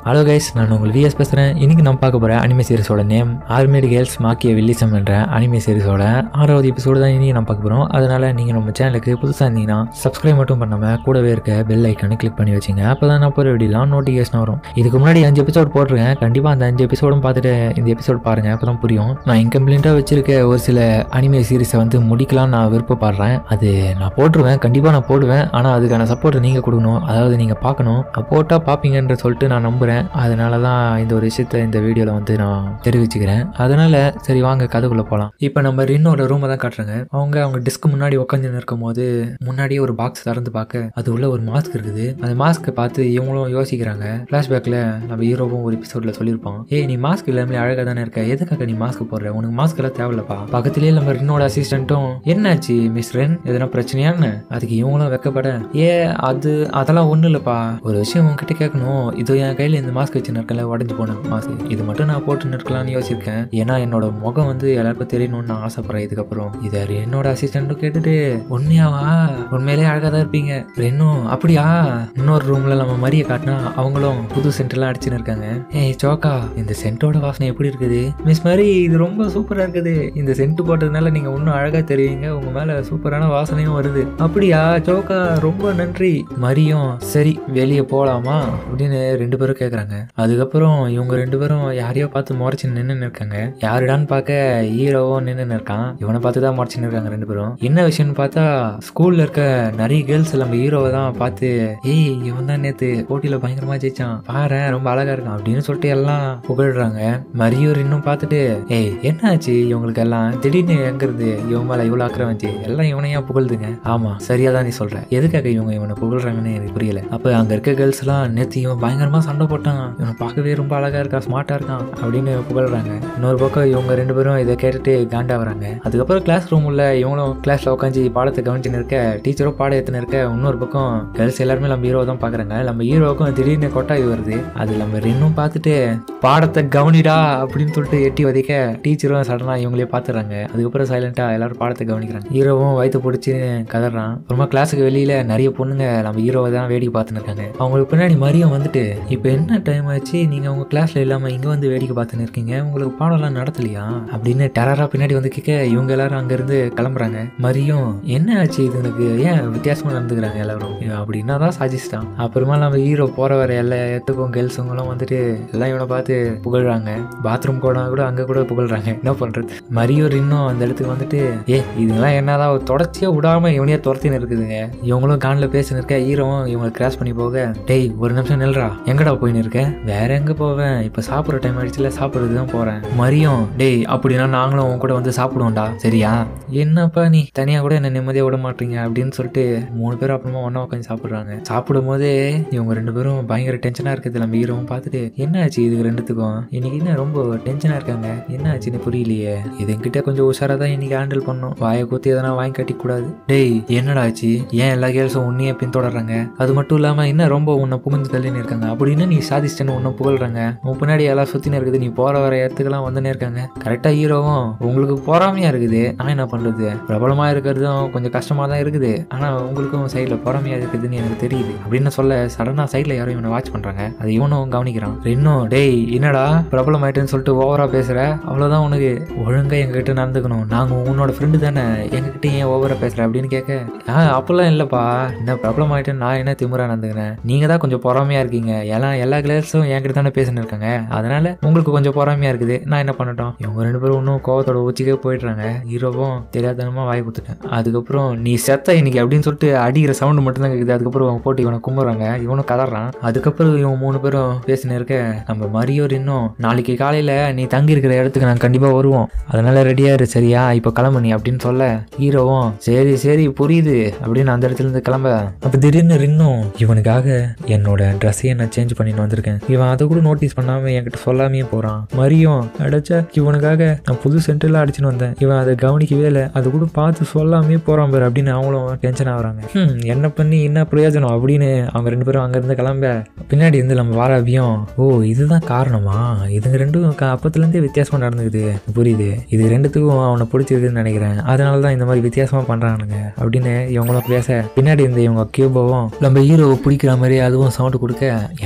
Hello guys நான் உங்கள் vs பேசுகிறேன் இன்னைக்கு நான் பார்க்க போகிற அனிமே சீரிஸோட name Armed Girls Machiavellism என்ற அனிமே சீரிஸோட ஆறாவது எபிசோடு தான் இன்னைக்கு நான் பார்க்க போகிறோம் அதனால் நீங்கள் நம்ம சேனலுக்கு புதுசாக இருந்தீங்கன்னா சப்ஸ்கிரைப் மட்டும் பண்ணாமல் கூடவே இருக்க பெல் ஐக்கானை கிளிக் பண்ணி வச்சுங்க அப்போ தான் நான் போகிற வீடியோலாம் நோட்டிஃபிகேஷன் வரும் இதுக்கு முன்னாடி அஞ்சு எபிசோட் போட்டிருக்கேன் கண்டிப்பாக அந்த அஞ்சு எபிசோடும் பார்த்துட்டு இந்த எபிசோட் பாருங்கள் அப்போ தான் புரியும் நான் இன்கம்ப்ளீட்டாக வச்சிருக்க ஒரு சில அனிமே சீரிஸை வந்து முடிக்கலாம் நான் விருப்பப்படுறேன் அது நான் போட்டுருவேன் கண்டிப்பாக நான் போடுவேன் ஆனால் அதுக்கான சப்போர்ட் நீங்கள் கொடுக்கணும் அதாவது நீங்கள் பார்க்கணும் போட்டால் பார்ப்பீங்கன்ற சொல்லிட்டு நான் நம்புகிறேன் அதனால தான் இந்த ஒரு விஷயத்த இந்த வீடியோவில் வந்து நான் தெரிவிச்சுக்கிறேன் அதனால சரி வாங்க கதைக்குள்ளே போகலாம் இப்போ நம்ம ரின்னோட ரூமை தான் காட்டுறாங்க அவங்க அவங்க டிஸ்க் முன்னாடி உட்காந்து இருக்கும் போது முன்னாடியே ஒரு பாக்ஸ் திறந்து பார்க்க அது உள்ள ஒரு மாஸ்க் இருக்குது அந்த மாஸ்க்கை பார்த்து இவங்களும் யோசிக்கிறாங்க ஃப்ளாஷ்பேக்கில் நம்ம ஹீரோவும் ஒரு எபிசோடில் சொல்லியிருப்போம் ஏய் நீ மாஸ்க் இல்லாமல் அழகாக தானே இருக்க எதுக்காக நீ மாஸ்க் போடுற உனக்கு மாஸ்க் எல்லாம் தேவையில்லப்பா பக்கத்துலேயே நம்ம ரின்னோட அசிஸ்டண்ட்டும் என்னாச்சு மிஸ் ரென் எதனா பிரச்சனையான்னு அதுக்கு இவங்களும் வெக்கப்பட ஏ அது அதெல்லாம் ஒன்றும் இல்லைப்பா ஒரு விஷயம் உங்ககிட்ட கேட்கணும் இது என் கையில் இந்த மாஸ்க் வச்சு இருக்கல உடஞ்சி போன மாஸ்க் இது மட்டும் நான் போட்டு இருக்கலாம்னு யோசிச்சிருக்கேன் ஏன்னா என்னோட முகம் வந்து எல்லாருக்கும் தெரியணும்னு நான் ஆசைப்படுறேன் இதுக்கப்புறம் இதை என்னோட அசிஸ்டண்ட்டும் கேட்டுட்டு உண்மையாவா உண்மையிலே அழகாக தான் இருப்பீங்க ரென்னும் அப்படியா இன்னொரு ரூம்ல நம்ம மரியை காட்டினா அவங்களும் புது சென்ட்லாம் அடிச்சுன்னு இருக்காங்க ஏய் சோக்கா இந்த சென்ட்டோட வாசனை எப்படி இருக்குது மிஸ் மாதிரி இது ரொம்ப சூப்பராக இருக்குது இந்த சென்ட் போட்டதுனால நீங்கள் இன்னும் அழகாக தெரியுங்க உங்கள் மேலே சூப்பரான வாசனையும் வருது அப்படியா சோக்கா ரொம்ப நன்றி மரியும் சரி வெளியே போகலாமா அப்படின்னு ரெண்டு பேரும் கேட்குறாங்க அதுக்கப்புறம் இவங்க ரெண்டு பேரும் யாரையோ பார்த்து முறைச்சு நின்று இருக்காங்க யாருடான்னு பார்க்க ஹீரோவும் நின்று இருக்கான் இவனை பார்த்து தான் முறைச்சுன்னு இருக்காங்க ரெண்டு பேரும் என்ன விஷயம்னு பார்த்தா ஸ்கூல்ல இருக்க நிறைய கேர்ள்ஸ் நம்ம ஹீரோவை தான் பார்த்து ஏய் இவன் தான் நேத்து போட்டியில பயங்கரமா ஜெயிச்சான் பாரு ரொம்ப அழகா இருக்கான் அப்படின்னு சொல்லிட்டு எல்லாம் புகழ்றாங்க மரியூர் இன்னும் பார்த்துட்டு ஏய் என்ன ஆச்சு இவங்களுக்கு எல்லாம் திடீர்னு எங்க இருந்து இவன் மேல இவ்வளவு அக்கறை வந்துச்சு எல்லாம் இவனையா புகழ்துங்க ஆமா சரியா தான் நீ சொல்ற எதுக்காக இவங்க இவனை புகழ்றாங்கன்னு எனக்கு புரியல அப்ப அங்க இருக்க கேர்ள்ஸ் எல்லாம் நேத்து இவன் பயங்கரமா சண்டை போட்டான் இவனை பார்க்கவே ரொம்ப அழகா இருக்கா ஸ்மார்ட்டா இருக்கான் அப்படின்னு புகழ்றாங்க இன்னொரு பக்கம் இவங்க ரெண்டு பேரும் இதை கேட்டுட்டு காண்டா வராங்க அதுக்கப்புறம் கிளாஸ் ரூம் உள்ள இவங்களும் கிளாஸ்ல உட்காந்து பாடத்தை கவனிச்சுன்னு இருக்க டீச்சரும் பாடம் எடுத்துன்னு இருக்க இன்னொரு பக்கம் கேர்ள்ஸ் எல்லாருமே நம்ம ஹீரோ தான் பாக்குறாங்க நம்ம ஹீரோவுக்கும் திடீர்னு கொட்டாய் வருது அது நம்ம ரென்னும் பார்த்துட்டு பாடத்தை கவனிடா அப்படின்னு சொல்லிட்டு எட்டி வதைக்க டீச்சரும் சடனா இவங்களே பாத்துறாங்க அதுக்கப்புறம் சைலண்டா எல்லாரும் பாடத்தை கவனிக்கிறாங்க ஹீரோவும் வயிற்று பிடிச்சி கதறான் அப்புறமா கிளாஸுக்கு வெளியில நிறைய பொண்ணுங்க நம்ம ஹீரோவை தான் வேடிக்கை பார்த்துன்னு இருக்காங்க அவங்களுக்கு பின்னாடி மரியம் வந்துட்டு இப்போ என்ன டைம் ஆச்சு நீங்க உங்க கிளாஸ்ல இல்லாம இங்க வந்து வேடிக்கை பார்த்துன்னு இருக்கீங்க உங்களுக்கு பாடம்லாம் நடத்தலையா அப்படின்னு டெரரா பின்னாடி வந்து கேட்க இவங்க எல்லாரும் அங்க இருந்து கிளம்புறாங்க மரியும் என்ன ஆச்சு இது எனக்கு ஏன் வித்தியாசமா நடந்துக்கிறாங்க எல்லாரும் இவன் அப்படின்னா தான் சாதிச்சிட்டான் அப்புறமா நம்ம ஹீரோ போற வர எல்லா இடத்துக்கும் கேர்ள்ஸுங்களும் வந்துட்டு எல்லாம் இவனை பார்த்து புகழ்றாங்க பாத்ரூம் கூட கூட அங்க கூட புகழ்றாங்க என்ன பண்றது மரியோர் இன்னும் அந்த இடத்துக்கு வந்துட்டு ஏ இதுங்கெல்லாம் என்னதான் தொடர்ச்சியா விடாம இவனையே துரத்தின்னு இருக்குதுங்க இவங்களும் கான்ல பேசின்னு இருக்க ஹீரோவும் இவங்களை கிராஸ் பண்ணி போக டேய் ஒரு நிமிஷம் நில்றா எங்கடா போயின்னு இருக்க வேற எங்க போவேன் இப்ப சாப்பிட்ற டைம் ஆயிடுச்சுல சாப்பிட்றது தான் போறேன் மரியம் டேய் அப்படின்னா நாங்களும் உன் கூட வந்து சாப்பிடுவோம்டா சரியா என்னப்பா நீ தனியா கூட என்ன நிம்மதியா விட மாட்டீங்க அப்படின்னு சொல்லிட்டு மூணு பேரும் அப்புறமா ஒண்ணா உட்காந்து சாப்பிடுறாங்க சாப்பிடும் போதே இவங்க ரெண்டு பேரும் பயங்கர டென்ஷனா இருக்குது நம்ம ஹீரோவும் பார்த்துட்டு என்ன ஆச்சு இதுக்கு ரெண்டுத்துக்கும் இன்னைக்கு என்ன ரொம்ப டென்ஷனா இருக்காங்க என்ன ஆச்சுன்னு புரியலையே இது என்கிட்ட கொஞ்சம் உஷாரா தான் இன்னைக்கு ஹேண்டில் பண்ணும் வாயை குத்தி எதனா வாங்கி கட்டி கூடாது டேய் என்னடா ஆச்சு ஏன் எல்லா கேர்ள்ஸும் உன்னையே பின்தொடர்றாங்க அது மட்டும் இல்லாம என்ன ரொம்ப உன்னை புகுந்து தள்ளின்னு இருக்காங்க அப்படின்னு நீ சாதிச்சிட்டேன்னு உன்னை புகழ்றாங்க உன் பின்னாடி எல்லாம் சுத்தின்னு இருக்குது நீ போற வர இடத்துக்கெல்லாம் வந்துனே இருக்காங்க கரெக்டா ஹீரோவும் உங்களுக்கு பொறாமையா இருக்குது ஆனா என்ன பண்றது பிரபலமா இருக்கிறதும் கொஞ்சம் கஷ்டமா தான் இருக்குது ஆனா உங்களுக்கும் சைட்ல பொறாமையா இருக்குதுன்னு எனக்கு தெரியுது அப்படின்னு சொல்ல சடனா சைட்ல யாரும் இவனை வாட்ச் பண்றாங்க அது இவனும் கவனிக்கிறான் இன்னும் டேய் என்னடா பிரபலம் ஆயிட்டுன்னு சொல்லிட்டு ஓவரா பேசுற அவ்வளவுதான் உனக்கு ஒழுங்கா எங்ககிட்ட நடந்துக்கணும் நாங்க உன்னோட ஃப்ரெண்டு தானே எங்ககிட்ட ஏன் ஓவரா பேசுற அப்படின்னு கேட்க ஆ அப்பெல்லாம் இல்லப்பா என்ன பிரபலம் ஆயிட்டு நான் என்ன திமுறா நடந்துக்கிறேன் நீங்க தான் கொஞ்சம் பொறாமையா இருக்கீங்க எல்லாம் எல்லா கிளாஸும் என்கிட்ட தானே பேசின்னு இருக்காங்க அதனால உங்களுக்கு கொஞ்சம் பொறாமையா இருக்குது நான் என்ன பண்ணட்டும் இவங்க ரெண்டு பேரும் இன்னும் கோவத்தோட உச்சிக்கே போயிடுறாங்க ஹீரோவும் தெரியாதனமா வாய் குத்துட்டேன் அதுக்கப்புறம் நீ செத்த இன்னைக்கு அப்படின்னு சொல்லிட்டு அடிக்கிற சவுண்டு மட்டும் தான் கேக்குது அதுக்கப்புறம் அவங்க போட்டு இவனை கும்புறாங்க இவனும் கதறான் அதுக்கப்புறம் இவங்க மூணு பேரும் பேசினு இருக்க நம்ம மரியோர் இன்னும் நாளைக்கு காலையில நீ தங்கி இருக்கிற இடத்துக்கு நாங்கள் கண்டிப்பா வருவோம் அதனால ரெடியா இரு சரியா இப்போ கிளம்பு நீ அப்படின்னு சொல்ல ஹீரோவும் சரி சரி புரியுது அப்படின்னு அந்த இடத்துல இருந்து கிளம்ப அப்ப திடீர்னு இன்னும் இவனுக்காக என்னோட ட்ரெஸ்ஸையே நான் சேஞ்ச் பண்ணிட்டு வந்திருக்கேன் இவன் அதை கூட நோட்டீஸ் பண்ணாம என்கிட்ட சொல்லாமே போறான் மரியும் அடைச்சா இவனுக்காக நான் புது சென்டர்ல அடிச்சுன்னு வந்தேன் இவன் அதை கவனிக்கவே இல்லை அது கூட பார்த்து சொல்லாமே போறான் பாரு அப்படின்னு அவங்களும் டென்ஷன் ஆகுறாங்க ஹம், என்ன பண்ணி என்ன பிரயோஜனம் அப்படின்னு அவங்க ரெண்டு பேரும் அங்கிருந்து கிளம்ப பின்னாடி இருந்து நம்ம வாராபியும் ஓ இதுதான் காரணமா இதுங்க ரெண்டும் க- அப்பத்துலேருந்தே வித்தியாசமா நடந்துக்குது புரியுது இது ரெண்டுத்துக்கும் அவனை பிடிச்சிருக்குன்னு நினைக்கிறேன் அதனால தான் இந்த மாதிரி வித்தியாசமா பண்றானுங்க அப்படின்னு இவங்களும் பேச பின்னாடி இருந்த இவங்க கியூபாவும் நம்ம ஹீரோவை பிடிக்கிற மாதிரி அதுவும் சவுண்டு கொடுக்க எனக்கு புரியுது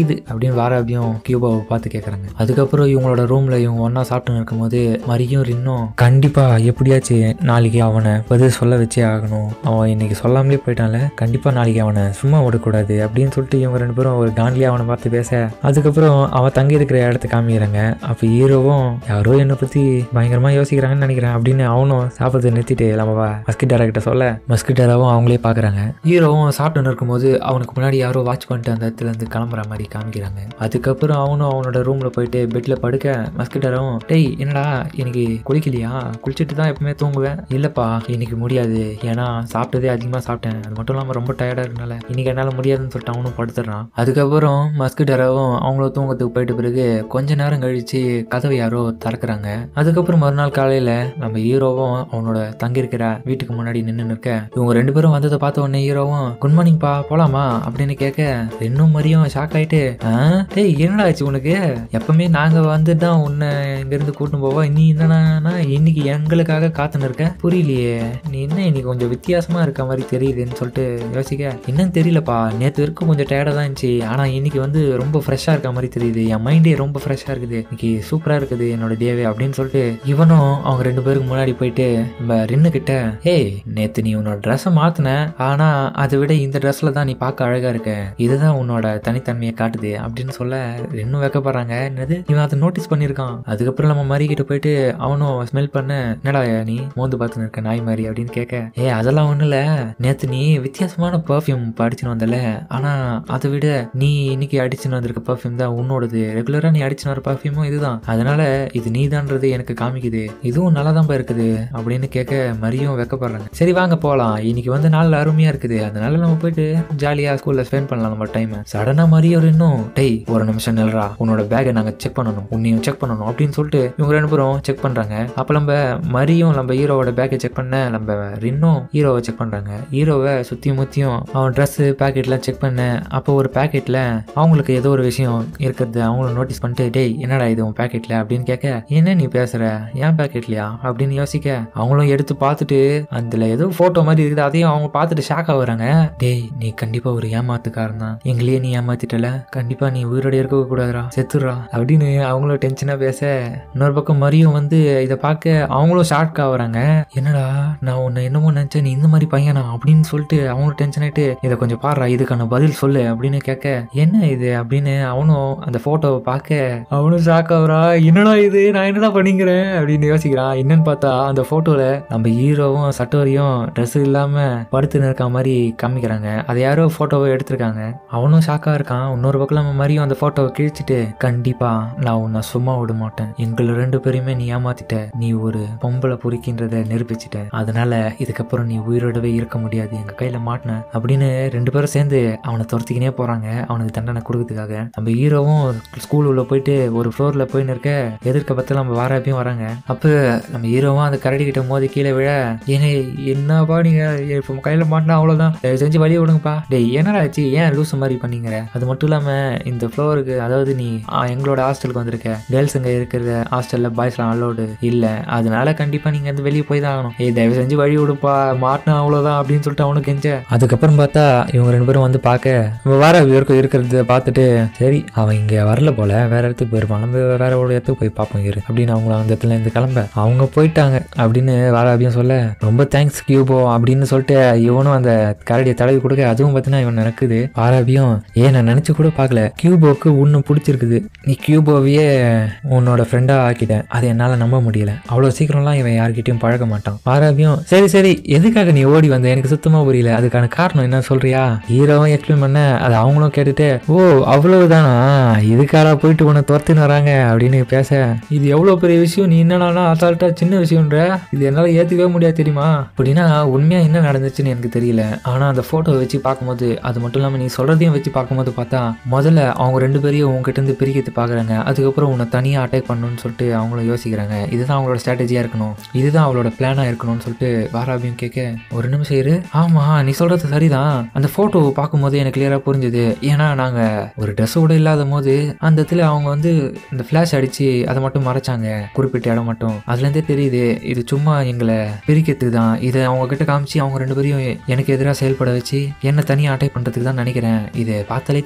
தெரியுது அப்படின்னு வாராபியும் கியூபாவை பார்த்து கேட்குறாங்க அதுக்கப்புறம் இவங்களோட ரூம்ல இவங்க ஒன்றா சாப்பிட்டு இருக்கும்போது மரியும் ரின்னும் கண்டிப்பா எப்படியாச்சும் நாளைக்கு அவனை பதில் சொல்ல வச்சே ஆகணும் அவன் இன்னைக்கு சொல்லாமலே போயிட்டான்ல கண்டிப்பா நாளைக்கு அவனை சும்மா விடக்கூடாது அப்படின்னு சொல்லிட்டு இவங்க ரெண்டு பேரும் ஒரு டான்லியா அவனை பார்த்து பேச அதுக்கப்புறம் அவன் தங்கி இருக்கிற இடத்த காமிக்கிறாங்க அப்போ ஹீரோவும் யாரோ என்னை பத்தி பயங்கரமா யோசிக்கிறாங்கன்னு நினைக்கிறேன் அப்படின்னு அவனும் சாப்பிட்றத நிறுத்திட்டு நம்ம மஸ்கிட்டாரா கிட்ட சொல்ல மஸ்கிட்டாராவும் அவங்களே பார்க்குறாங்க ஹீரோவும் சாப்பிட்டு இருக்கும்போது அவனுக்கு முன்னாடி யாரோ வாட்ச் பண்ணிட்டு அந்த இடத்துல இருந்து கிளம்புற மாதிரி காமிக்கிறாங்க அதுக்கப்புறம் அவனும் அவனோட ரூம்ல போயிட்டு பெட்ல படுக்க மஸ்கிட்டாரும் டேய் என்னடா இன்னைக்கு குளிக்கலையா குளிச்சுட்டு தான் எப்பவுமே தூங்குவேன் இல்லப்பா இன்னைக்கு முடியாது ஏன்னா சாப்பிட்டதே அதிகமாக சாப்பிட்டேன் அது மட்டும் இல்லாமல் ரொம்ப டயர்டாக இருக்கனால இன்னைக்கு என்னால் முடியாதுன்னு சொல்லிட்டு அவனும் படுத்துடுறான் அதுக்கப்புறம் மஸ்கிட்டாராவும் அவங்கள தூங்கத்துக்கு போயிட்ட பிறகு கொஞ்ச நேரம் கழிச்சு கதவை யாரோ திறக்கிறாங்க அதுக்கப்புறம் மறுநாள் காலையில நம்ம ஹீரோவும் அவனோட தங்கியிருக்கிற வீட்டுக்கு முன்னாடி நின்று நிற்க இவங்க ரெண்டு பேரும் வந்ததை பார்த்த உடனே ஹீரோவும் குட் மார்னிங்ப்பா போலாமா அப்படின்னு கேட்க இன்னும் மரியும் ஷாக் ஆயிட்டு "ஆ? டேய் என்னடா ஆச்சு உனக்கு எப்பவுமே நாங்க வந்து தான் உன்னை இங்கிருந்து கூட்டின்னு போவோம் நீ என்னன்னா இன்னைக்கு எங்களுக்காக காத்துன்னு இருக்க புரியலையே நீ என்ன இன்னைக்கு கொஞ்சம் வித்தியாசமா இருக்க மாதிரி தெரியுதுன்னு சொல்லிட்டு யோசிக்க என்னன்னு தெரியலப்பா நேற்று வரைக்கும் கொஞ்சம் டயர்டாக தான் இருந்துச்சு ஆனா இன்னைக்கு வந்து ரொம்ப ஃப்ரெஷ்ஷாக இருக்க மாதிரி தெரியுது என் மைண்டே ரொம்ப ஃப்ரெஷ்ஷாக இருக்குது இன்னைக்கு சூப்பரா இருக்குது என்னோட டேவே அப்படின்னு சொல்லிட்டு இவனும் அவங்க ரெண்டு பேருக்கு முன்னாடி போயிட்டு நம்ம ரின்னு கிட்ட ஏய் நேத்து நீ உன்னோட ட்ரெஸ்ஸை மாத்தின ஆனா அதை விட இந்த ட்ரெஸ்ல தான் நீ பார்க்க அழகா இருக்க இதுதான் உன்னோட தனித்தன்மையை காட்டுது அப்படின்னு சொல்ல இன்னும் வைக்கப்படுறாங்க என்னது இவன் அதை நோட்டீஸ் பண்ணியிருக்கான் அதுக்கப்புறம் நம்ம மரி கிட்ட போயிட்டு அவனும் ஸ்மெல் பண்ண என்னடா நீ மோந்து பார்த்துன்னு இருக்க நாய் மாதிரி அப்படின்னு கேட்க ஏ அதெல்லாம் ஒண்ணும் இல்ல நேத்து நீ வித்தியாசமான பர்ஃப்யூம் அடிச்சுன்னு வந்தல ஆனா அதை விட நீ இன்னைக்கு அடிச்சுன்னு வந்திருக்க பர்ஃப்யூம் தான் உன்னோடது ரெகுலரா நீ அடிச்சுன்னு வர பர்ஃப்யூமும் இதுதான் அதனால இது நீதான்றது எனக்கு காமிக்குது இதுவும் நல்லா தான் இருக்குது அப்படின்னு கேட்க மரியும் வைக்கப்படுறாங்க சரி வாங்க போகலாம் இன்னைக்கு வந்து நாள் அருமையா இருக்குது அதனால நம்ம போயிட்டு ஜாலியா ஸ்கூல்ல ஸ்பெண்ட் பண்ணலாம் நம்ம டைம் சடனா மரியும் ஒரு இன்னும் டேய் ஒரு நிமிஷம் நில்றா உன்னோட பேக்கை நாங்க செக் பண்ணணும் உன்னையும் செக் பண்ணணும் அப்படின்னு சொல்லிட்டு இவங்க ரெண்டு பேரும் செக் பண்றாங்க அப்ப நம்ம மரியும் நம்ம ஹீரோவோட பேக்கை செக் பண்ண நம்ம ரின்னும் ஹீரோவை செக் பண்றாங்க ஹீரோவை சுத்தியும் முத்தியும் அவன் ட்ரெஸ் பேக்கெட்லாம் செக் பண்ண அப்போ ஒரு பேக்கெட்ல அவங்களுக்கு ஏதோ ஒரு விஷயம் இருக்கிறது அவங்களும் நோட்டீஸ் பண்ணிட்டு டேய் என்னடா இது உன் பேக்கெட்ல அப்படின்னு கேட்க என்ன நீ பேசுற ஏன் பேக்கெட்லயா அப்படின்னு யோசிக்க அவங்களும் எடுத்து பார்த்துட்டு அதுல ஏதோ போட்டோ மாதிரி இருக்குது அதையும் அவங்க பார்த்துட்டு ஷாக் ஆகுறாங்க டேய் நீ கண்டிப்பா ஒரு ஏமாத்துக்காரன் தான் எங்களையே நீ ஏமாத்திட்டல கண்டிப்பா நீ உயிரோட இருக்க கூடாதுடா செத்துடுறா அப்படின்னு அவங்களும் டென்ஷனா பேச இன்னொரு பக்கம் மரியும் வந்து இதை பார்க்க அவங்களும் ஷாக் ஆகுறாங்க என்னடா நான் உன்னை என்னமோ நினைச்சேன் நீ இந்த மாதிரி பையனா அப்படின்னு சொல்லிட்டு அவங்களும் டென்ஷன் ஆயிட்டு இதை கொஞ்சம் பாடுறா இதுக்கான பதில் சொல்லு அப்படின்னு கேட்க என்ன இது அப்படின்னு அவனும் அந்த போட்டோவை பார்க்க அவனும் ஷாக் ஆகுறா என்னடா இது நான் என்னடா பண்ணிக்கிறேன் அப்படின்னு யோசிக்கிறான் என்னன்னு பார்த்தா அந்த போட்டோல நம்ம ஹீரோவும் சட்டோரியும் ட்ரெஸ் இல்லாம படுத்துன்னு இருக்க மாதிரி காமிக்கிறாங்க அதை யாரோ போட்டோவை எடுத்திருக்காங்க அவனும் ஷாக்கா இருக்கான் இன்னொரு பக்கம் நம்ம மாதிரியும் அந்த போட்டோவை கிழிச்சிட்டு கண்டிப்பா நான் உன்னை சும்மா விட மாட்டேன் எங்களை ரெண்டு பேரையுமே நீ ஏமாத்திட்ட நீ ஒரு பொம்பளை பொறுக்கின்றத நிரூபிச்சிட்ட அதனால இதுக்கப்புறம் நீ உயிரோடவே இருக்க முடியாது எங்க கையில மாட்டின அப்படின்னு ரெண்டு பேரும் சேர்ந்து அவனை துரத்திக்கினே போறாங்க அவனுக்கு தண்டனை கொடுக்கறதுக்காக நம்ம ஹீரோவும் ஸ்கூல் உள்ள போயிட்டு ஒரு ஃப்ளோர்ல போயின்னு இருக்க எதிர்க்க பார்த்து நம்ம வாராப்பியும் வராங்க அப்ப நம்ம ஹீரோவும் அந்த கரடி கிட்ட மோதி கீழே விழ ஏனே என்னப்பா நீங்க இப்போ கையில மாட்டினா அவ்வளவுதான் தயவு செஞ்சு வழி விடுங்கப்பா டேய் என்னடா ஆச்சு ஏன் லூஸ் மாதிரி பண்ணீங்கிற அது மட்டும் இல்லாம இந்த ஃப்ளோருக்கு அதாவது நீ ஆ, எங்களோட ஹாஸ்டலுக்கு வந்திருக்க கேர்ள்ஸ் இங்க இருக்கிற ஹாஸ்டல்ல பாய்ஸ்லாம் அலோடு இல்ல அதனால கண்டிப்பா நீங்க வந்து வெளியே போய் தான் ஆகணும் ஏய் தயவு செஞ்சு வழி விடுப்பா மாட்டினா அவ்வளவுதான் அப்படின்னு சொல்லிட்டு அவனுக்கு கெஞ்ச அதுக்கப்புறம் பார்த்தா இவங்க ரெண்டு பேரும் வந்து பார்க்க இவன் வேற இருக்கும் இருக்கிறத பார்த்துட்டு சரி அவன் இங்க வரல போல வேற இடத்துக்கு போயிருப்பான் நம்ம வேற ஒரு இடத்துக்கு போய் பார்ப்போம் இரு அப்படின்னு அவங்க அந்த இடத்துல இருந்து கிளம்ப அவங்க போயிட்டாங்க அப்படின்னு வாராபியும் சொல்ல ரொம்ப தேங்க்ஸ் கியூபோ அப்படின்னு சொல்லிட்டு இவனும் அந்த கரடியை தடவி கொடுக்க அதுவும் பார்த்தீங்கன்னா இவன் நடக்குது வாராபியும் ஏன் நான் நினைச்சு கூட பார்க்கல கியூபோக்கு ஒன்று பிடிச்சிருக்குது நீ கியூபோவையே உன்னோட ஃப்ரெண்டா ஆக்கிட்ட அதை என்னால நம்ப முடியல அவ்வளோ சீக்கிரம்லாம் இவன் யார்கிட்டயும் பழக மாட்டான் வாராபியும் சரி சரி எதுக்காக நீ ஓடி வந்த எனக்கு சுத்தமா புரியல அதுக்கான காரணம் என்ன சொல்றியா ஹீரோவும் எக்ஸ்பிளைன் பண்ண அது அவங்களும் கேட்டுட்டு ஓ அவ்வளவுதானா இதுக்காக போயிட்டு உன்னை துரத்துன்னு வராங்க அப்படின்னு பேச இது எவ்வளோ பெரிய விஷயம் நீ என்னன்னா அசால்ட்டா சின்ன விஷயம்ன்ற இது என்னால் ஏற்றுக்கவே முடியாது தெரியுமா அப்படின்னா உண்மையாக என்ன நடந்துச்சுன்னு எனக்கு தெரியல ஆனால் அந்த ஃபோட்டோவை வச்சு பார்க்கும்போது அது மட்டும் இல்லாமல் நீ சொல்கிறதையும் வச்சு பார்க்கும்போது பார்த்தா முதல்ல அவங்க ரெண்டு பேரையும் உங்ககிட்ட இருந்து பிரிக்கிறது பார்க்குறாங்க அதுக்கப்புறம் உன்னை தனியாக அட்டாக் பண்ணணும்னு சொல்லிட்டு அவங்களும் யோசிக்கிறாங்க இதுதான் அவங்களோட ஸ்ட்ராட்டஜியாக இருக்கணும் இதுதான் அவளோட பிளானாக இருக்கணும்னு சொல்லிட்டு வாராபியும் கேட்க ஒரு நிமிஷம் இரு ஆமாம் நீ சொல்கிறது சரிதான் அந்த ஃபோட்டோவை பார்க்கும்போது எனக்கு கிளியராக புரிஞ்சுது ஏன்னா நாங்கள் ஒரு ட்ரெஸ் கூட இல்லாத போது அந்த இடத்துல அவங்க வந்து இந்த ஃப்ளாஷ் அடிச்சு அதை மட்டும் மறைச்சாங்க குறிப்பிட்ட இடம் மட்டும் அதுலேருந்தே தெரியுது இது சும்மா எங்களை பிரிக்கிறதுக்கு தான் இதை அவங்க கிட்ட காமிச்சு அவங்க ரெண்டு பேரையும் எனக்கு எதிராக செயல்பட வச்சு என்ன தனியாக அட்டாக் பண்ணுறதுக்கு தான் நினைக்கிறேன் இது பார்த்தாலே தெரியுது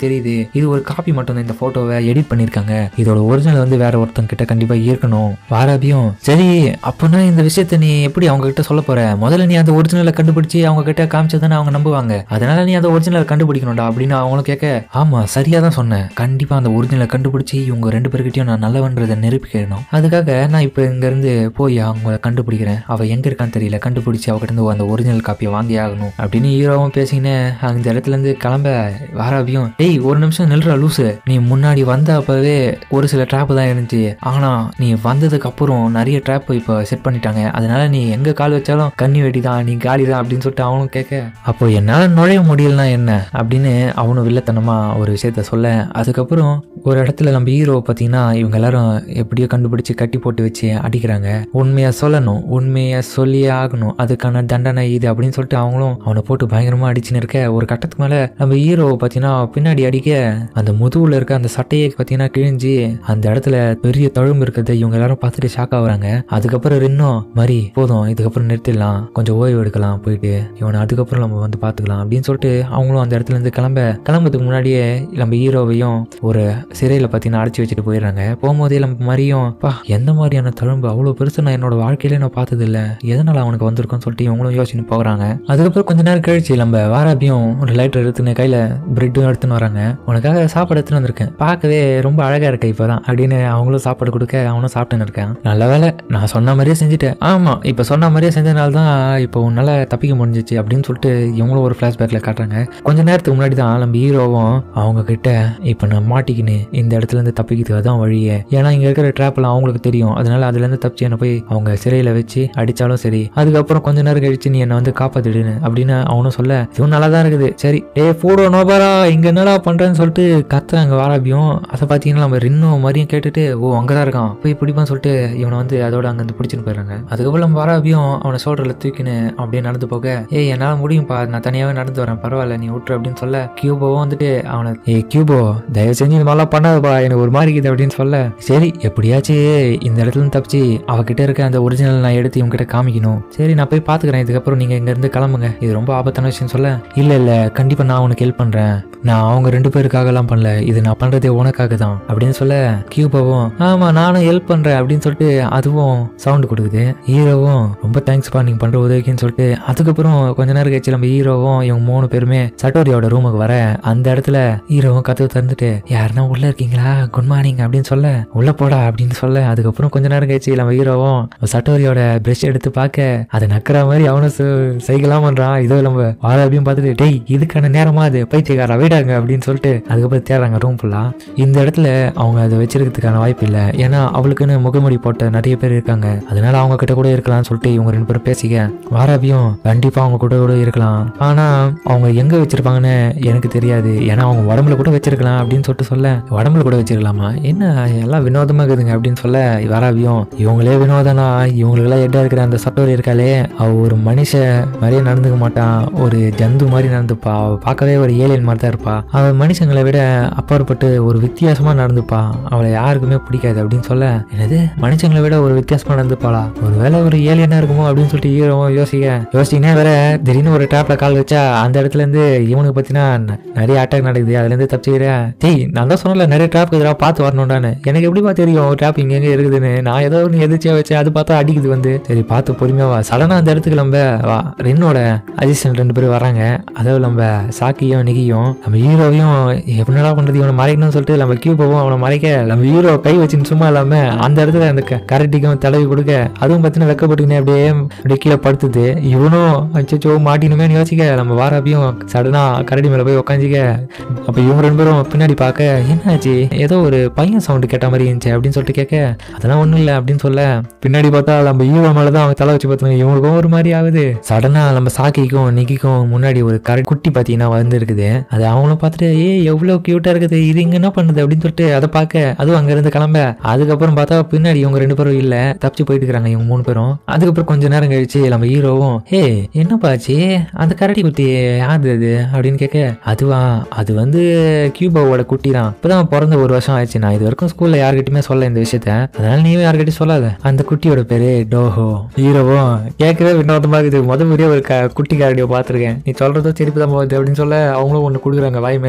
இது ஒரு காப்பி மட்டும் தான் இந்த போட்டோவை எடிட் பண்ணிருக்காங்க இதோட ஒரிஜினல் வந்து வேற ஒருத்தங்க கிட்ட கண்டிப்பா இருக்கணும் வாராபியும் சரி அப்பனா இந்த விஷயத்த நீ எப்படி அவங்க கிட்ட சொல்ல போற முதல்ல நீ அந்த ஒரிஜினலை கண்டுபிடிச்சு அவங்க கிட்ட காமிச்சதானே அவங்க நம்புவாங்க அதனால நீ அந்த ஒரிஜினலை கண்டுபிடிக்கணும்டா அப்படின்னு அவங்களும் கேட்க ஆமா சரியா தான் சொன்னேன் கண்டிப்பா அந்த ஒரிஜினலை கண்டுபிடிச்சு இவங்க ரெண்டு பேர்கிட்டயும் நான் நல்லவன்றதை நிரூபிக்கணும் அதுக்காக நான் இப்போ இங்க இருந்து போய் அவங்க கண்டுபிடிக்கிறேன் அவ எங்க இருக்கான்னு தெரியல கண்டுபிடிச்சு அவகிட்ட இருந்து அந்த ஒரிஜினல் காப்பியை வாங்கி ஆகணும் அப்படின்னு ஹீரோவும் பேசிக்கினே அந்த இடத்துல இருந்து கிளம்ப வாராபியும் டேய் ஒரு நிமிஷம் நில்றா லூசு நீ முன்னாடி வந்த அப்பவே ஒரு சில ட்ராப் தான் இருந்துச்சு ஆனா நீ வந்ததுக்கு அப்புறம் நிறைய ட்ராப் இப்போ செட் பண்ணிட்டாங்க அதனால நீ எங்க கால் வச்சாலும் கண்ணி வெட்டி தான் நீ காலி தான் அப்படின்னு சொல்லிட்டு அவனும் கேட்க அப்போ என்னால நுழைய முடியலனா என்ன அப்படின்னு அவனும் வில்லத்தனமா ஒரு விஷயத்த சொல்ல அதுக்கப்புறம் ஒரு இடத்துல நம்ம ஹீரோ பார்த்தீங்கன்னா இவங்க எல்லாரும் எப்படியோ கண்டுபிடிச்சு கட்டி போட்டு வச்சு அடிக்கிறாங்க உண்மையா சொல்லணும் உண்மையா சொல்லியே ஆகணும் அதுக்கான தண்டனை இது அப்படின்னு சொல்லிட்டு அவங்களும் அவனை போட்டு பயங்கரமா அடிச்சுன்னு இருக்க ஒரு கட்டத்துக்கு மேல நம்ம ஹீரோ பார்த்தீங்கன்னா பின்னாடி அடிக்க அந்த முதுகுல இருக்க அந்த சட்டையை பார்த்தீங்கன்னா கிழிஞ்சு அந்த இடத்துல பெரிய தழும்பு இருக்கிறத இவங்க எல்லாரும் பார்த்துட்டு ஷாக் ஆகுறாங்க அதுக்கப்புறம் இன்னும் மாதிரி போதும் இதுக்கப்புறம் நிறுத்திடலாம் கொஞ்சம் ஓய்வு எடுக்கலாம் போயிட்டு இவனை அதுக்கப்புறம் நம்ம வந்து பார்த்துக்கலாம் அப்படின்னு சொல்லிட்டு அவங்களும் அந்த இடத்துல இருந்து கிளம்ப கிளம்புறதுக்கு முன்னாடியே நம்ம ஹீரோவையும் ஒரு சிறையில் பார்த்தீங்கன்னா அடைச்சி வச்சுட்டு போயிடுறாங்க போகும்போதே நம்ம மாதிரியும் பா எந்த மாதிரியான தழும்பு அவ்வளோ பெருசு நான் என்னோட வாழ்க்கையிலே நான் பார்த்தது இல்லை எதனால அவனுக்கு வந்திருக்கும்னு சொல்லிட்டு இவங்களும் யோசிச்சு போகிறாங்க அதுக்கப்புறம் கொஞ்ச நேரம் கழிச்சு நம்ம வாராபியும் ஒரு லைட்டர் எடுத்துன்னு கையில் பிரெட்டும் எடுத்துன்னு வராங்க உனக்காக சாப்பாடு எடுத்துன்னு வந்திருக்கேன் பார்க்கவே ரொம்ப அழகாக இருக்க இப்போதான் அப்படின்னு அவங்களும் சாப்பாடு கொடுக்க அவனும் சாப்பிட்டுன்னு இருக்கேன் நல்ல வேலை நான் சொன்ன மாதிரியே செஞ்சுட்டேன் ஆமாம் இப்போ சொன்ன மாதிரியே செஞ்சதுனால தான் இப்போ உன்னால் தப்பிக்க முடிஞ்சிச்சு அப்படின்னு சொல்லிட்டு இவங்களும் ஒரு ஃப்ளாஷ்பேக்கில் காட்டுறாங்க கொஞ்ச நேரத்துக்கு முன்னாடி தான் நம்ம ஹீரோவும் அவங்க கிட்ட இப்போ நான் மாட்டிக்கின்னு இந்த இடத்துல இருந்து தப்பிக்கிறதுக்கு அதான் வழியே ஏன்னா இங்கே இருக்கிற ட்ராப்லாம் அவங்களுக்கு தெரியும் அதனால அதுலேருந்து தப்பிச்சு என்னை போய் அவங்க சிறையில் வச்சு அடித்தாலும் சரி அதுக்கப்புறம் கொஞ்ச நேரம் கழிச்சு நீ என்னை வந்து காப்பாத்திடுன்னு அப்படின்னு அவனும் சொல்ல இதுவும் நல்லா தான் இருக்குது சரி டே போடோ நோபாரா இங்கே என்னடா பண்ணுறேன்னு சொல்லிட்டு கத்துறாங்க வாராபியும் அதை பார்த்தீங்கன்னா நம்ம ரின்னும் மாதிரியும் கேட்டுட்டு ஓ அங்கே தான் இருக்கான் போய் பிடிப்பான்னு சொல்லிட்டு இவனை வந்து அதோட அங்கேருந்து பிடிச்சின்னு போயிடுறாங்க அதுக்கப்புறம் நம்ம வாராபியும் அவனை ஷோல்டரில் தூக்கின்னு அப்படியே நடந்து போக ஏய் என்னால் முடியும்ப்பா நான் தனியாகவே நடந்து வரேன் பரவாயில்ல நீ விட்டுரு அப்படின்னு சொல்ல கியூபோவும் வந்துட்டு அவனை ஏய் கியூபோ தயவு செஞ்சு இது மாதிரிலாம் பண்ணாதப்பா எனக்கு ஒரு மாதிரி இருக்குது அப்படின்னு சொல்ல சரி எப்படியாச்சும் இந்த இடத்துல இருந்து தப்பிச்சு அவகிட்ட இருக்க அந்த ஒரிஜினல் நான் எடுத்து இவங்க கிட்ட காமிக்கணும் சரி நான் போய் பார்த்துக்கிறேன் இதுக்கப்புறம் நீங்கள் இங்கேருந்து கிளம்புங்க இது ரொம்ப ஆபத்தான விஷயம் சொல்ல இல்லை இல்லை கண்டிப்பாக நான் உனக்கு ஹெல்ப் பண்ணுறேன் நான் அவங்க ரெண்டு பேருக்காகலாம் பண்ணல இது நான் பண்ணுறதே உனக்காக தான் அப்படின்னு சொல்ல கியூபாவும் ஆமாம் நானும் ஹெல்ப் பண்ணுறேன் அப்படின்னு சொல்லிட்டு அதுவும் சவுண்டு கொடுக்குது ஹீரோவும் ரொம்ப தேங்க்ஸ்ப்பா நீங்கள் பண்ணுற உதவிக்குன்னு சொல்லிட்டு அதுக்கப்புறம் கொஞ்ச நேரம் கழிச்சு நம்ம ஹீரோவும் இவங்க மூணு பேருமே சட்டோரியோட ரூமுக்கு வர அந்த இடத்துல ஹீரோவும் கதவு திறந்துட்டு யாருன்னா உள்ள இருக்கீங்களா குட் மார்னிங் அப்படின்னு சொல்ல உள்ள போடா அப்படின்னு சொல்ல அதுக்கப்புறம் கொஞ்ச நேரம் கழிச்சு நம்ம ஹீரோவும் சட்டோரியோட பிரஷ் எடுத்து பார்க்க அதை நக்கிற மாதிரி அவனும் சைக்கிளாம் பண்றான் இதோ நம்ம வாழாபியும் பார்த்துட்டு டேய் இதுக்கான நேரமா அது பைத்தியக்காரா விடாங்க அப்படின்னு சொல்லிட்டு அதுக்கப்புறம் தேடுறாங்க ரூம் ஃபுல்லா இந்த இடத்துல அவங்க அதை வச்சிருக்கிறதுக்கான வாய்ப்பு இல்லை ஏன்னா அவளுக்குன்னு முகமூடி போட்ட நிறைய பேர் இருக்காங்க அதனால அவங்க கிட்ட கூட இருக்கலாம்னு சொல்லிட்டு இவங்க ரெண்டு பேரும் பேசிக்க வாராபியும் கண்டிப்பா அவங்க கூட கூட இருக்கலாம் ஆனா அவங்க எங்க வச்சிருப்பாங்கன்னு எனக்கு தெரியாது ஏன்னா அவங்க உடம்புல கூட வச்சிருக்கலாம் அப்படின்னு சொல்லிட்டு சொல்ல உடம்புல கூட வச்சிருக்கலாமா என்ன எல்லாம் வினோதமா இருக்குதுங்க அப்படின்னு சொல்ல வாராபியும் இவங்களே வினோதனா இவங்களுக்கெல்லாம் எட்டா இருக்கிற அந்த சட்டோரி இருக்காளே அவ ஒரு மனுஷ மாதிரியே நடந்துக்க மாட்டான் ஒரு ஜந்து மாதிரி நடந்துப்பா அவ பார்க்கவே ஒரு ஏலியன் மாதிரி தான் இருப்பா அவ மனுஷங்களை விட அப்பாற்பட்டு ஒரு வித்தியாசமா நடந்துப்பா அவளை யாருக்குமே பிடிக்காது அப்படின்னு சொல்ல என்னது மனுஷங்களை விட ஒரு வித்தியாசமா நடந்துப்பாளா ஒருவேளை ஒரு ஏலியனா இருக்குமோ அப்படின்னு சொல்லிட்டு ஹீரோவும் யோசிக்க யோசிச்சுனே வேற திடீர்னு ஒரு டேப்ல கால் வச்சா அந்த இடத்துல இருந்து இவனுக்கு பார்த்தீங்கன்னா ந- நிறைய அட்டாக் நடக்குது அதுல இருந்து தப்பிச்சுக்கிறேன் டேய் நான் தான் சொன்னல நிறைய ட்ராப் இருக்குதுடா பார்த்து வரணும்டான்னு எனக்கு எப்படிப்பா தெரியும் ட்ராப் இங்க எங்க இருக்குதுன்னு நான் ஏதோ ஒன்று எதிர்ச்சியா வச்சேன் அது பார்த்தா அடிக்குது வந்து சரி பார்த்து பொறுமையா வா சடனா அந்த இடத்துக்கு நம்ம வா ரென்னோட அசிஸ்டன்ட் ரெண்டு பேரும் வராங்க அதாவது நம்ம சாக்கியும் நிகியும் நம்ம ஹீரோவையும் எப்படிடா பண்றது இவனை மறைக்கணும்னு சொல்லிட்டு நம்ம கியூபாவும் அவனை மறைக்க நம்ம ஹீரோ கை வச்சுன்னு சும்மா இல்லாம அந்த இடத்துல அந்த க- கரட்டிக்கும் தடவி கொடுக்க அதுவும் பார்த்தீங்கன்னா வெக்கப்பட்டுக்கினே அப்படியே அப்படியே கீழே படுத்துது இவனும் அச்சோ மாட்டினுமே யோசிக்க நம்ம வாராப்பியும் சடனா கரடி மேல போய் உக்காஞ்சிக்க அப்ப இவங்க ரெண்டு பேரும் பின்னாடி பார்க்க என்னாச்சு ஏதோ ஒரு பையன் சவுண்டு கேட்ட மாதிரி இருந்துச்சு அப்படின்னு சொல்லிட்டு கேட்க அதெல்லாம் ஒண்ணும் இல்லை அப்படின்னு சொல்ல பின்னாடி பார்த்தா நம்ம ஹீரோ மேல தான் அவங்க தலை வச்சு பார்த்தாங்க இவங்களுக்கும் ஒரு மாதிரி ஆகுது சடனா நம்ம சாக்கிக்கும் நிக்கிக்கும் முன்னாடி ஒரு கரை குட்டி பார்த்தீங்கன்னா வந்து இருக்குது அது அவங்களும் பார்த்துட்டு ஏ எவ்வளோ கியூட்டா இருக்குது இது இங்க என்ன பண்ணுது அப்படின்னு சொல்லிட்டு அதை பார்க்க அதுவும் அங்க இருந்து கிளம்ப அதுக்கப்புறம் பார்த்தா பின்னாடி இவங்க ரெண்டு பேரும் இல்ல தப்பிச்சு போயிட்டு இருக்காங்க இவங்க மூணு பேரும் அதுக்கப்புறம் கொஞ்ச நேரம் கழிச்சு நம்ம ஹீரோவும் ஹே என்னப்பாச்சு அந்த கரடி குட்டி யாரு அது அப்படின்னு கேட்க அதுவா அது வந்து கியூபாவோட குட்டி தான் இப்பதான் பிறந்த ஒரு வருஷம் ஆயிடுச்சு நான் இது வரைக்கும் ஸ்கூல்ல யார்கிட்டயுமே சொல்ல இந்த விஷயத்த அதனால நீயும் யார்கிட்டயும் சொல்லாத அந்த குட்டியோட பேரு டோஹோ ஹீரோவும் கேட்கவே வினோதமா இருக்குது முத முறையே ஒரு க- குட்டி கரடியை பார்த்துருக்கேன் நீ சொல்றதோ சிரிப்பு தான் போகுது அப்படின்னு சொல்ல அவங்களும் ஒன்று கொடுக்குறாங்க வாய் மேலே அது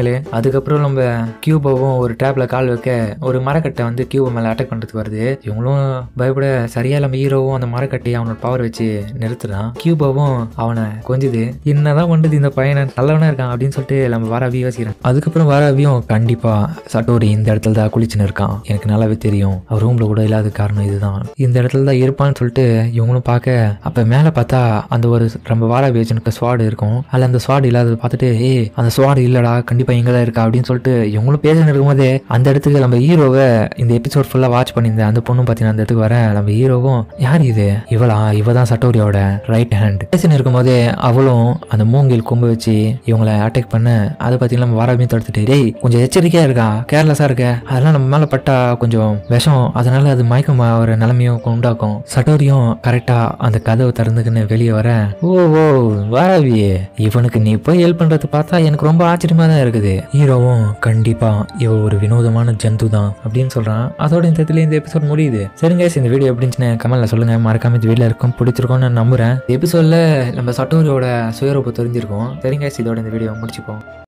அதுக்கப்புறம் நம்ம கியூபாவும் ஒரு டேப்ல கால் வைக்க ஒரு மரக்கட்டை வந்து கியூபா மேலே அட்டாக் பண்ணுறதுக்கு வருது இவங்களும் பயப்பட சரியா நம்ம ஹீரோவும் அந்த மரக்கட்டையை அவனோட பவர் வச்சு நிறுத்துறான் கியூபாவும் அவனை கொஞ்சுது என்னதான் பண்ணுது இந்த பையனை நல்லவனா இருக்கான் அப்படின்னு சொல்லிட்டு நம்ம வாராவி யோசிக்கிறான் அதுக்கப்புறம் வாராவியும் கண்டிப்பா சட்டோரி இந்த இடத்துல தான் குளிச்சுன்னு இருக்கான் எனக்கு நல்லாவே தெரியும் அவர் ரூம்ல கூட இல்லாத காரணம் இதுதான் இந்த இடத்துல தான் இருப்பான்னு சொல்லிட்டு இவங்களும் பார்க்க அப்ப மேல பார்த்தா அந்த ஒரு நம்ம வாராவி வச்சுருக்க ஸ்வாடு இருக்கும் அதில் அந்த ஸ்வாடு இல்லாததை பார்த்துட்டு ஏய் அந்த ஸ்வாடு இல்லடா கண்டிப்பா இங்க தான் இருக்கா அப்படின்னு சொல்லிட்டு இவங்களும் பேசின்னு இருக்கும்போதே அந்த இடத்துக்கு நம்ம ஹீரோவை இந்த எபிசோட் ஃபுல்லா வாட்ச் பண்ணியிருந்தேன் அந்த பொண்ணும் பார்த்தீங்கன்னா அந்த இடத்துக்கு வர நம்ம ஹீரோவும் யார் இது இவளா இவ தான் சட்டோரியோட ரைட் ஹேண்ட் பேசின்னு இருக்கும்போதே அவளும் அந்த மூங்கில் கொம்பு வச்சு இவங்களை அட்டாக் பண்ண அதை பார்த்தீங்கன்னா நம்ம வாராமையும் தடுத்துட்டு டேய் கொஞ்சம் எச்சரிக்கையா இருக்கா கேர்லெஸ்ஸா இருக்க அதெல்லாம் நம்ம மேல பட்டா கொஞ்சம் விஷம் அதனால அது மயக்கம் ஒரு நிலைமையும் உண்டாக்கும் சட்டோரியும் கரெக்டா அந்த கதவை திறந்துக்குன்னு வெளியே வர ஓ ஓ வாராவியே இவனுக்கு நீ போய் ஹெல்ப் பண்றது பார்த்தா எனக்கு ரொம்ப ஆச்சரியமா தான் இருக்குது ஹீரோவும் கண்டிப்பா இவ ஒரு வினோதமான ஜந்து தான் அப்படின்னு சொல்றான் அதோட இந்த இடத்துல இந்த எபிசோட் முடியுது சரிங்க guys, இந்த வீடியோ எப்படின்னு கமெண்ட்ல சொல்லுங்க மறக்காம இந்த வீடியோ இருக்கும் பிடிச்சிருக்கோம்னு நான் நம்புறேன் எபிசோட்ல நம்ம சட்டோரியோட சுயரூபம் தெரிஞ்சிருக்கும் சரிங்க guys, இதோட இந்த வீடியோ முடிச்சுப்போம்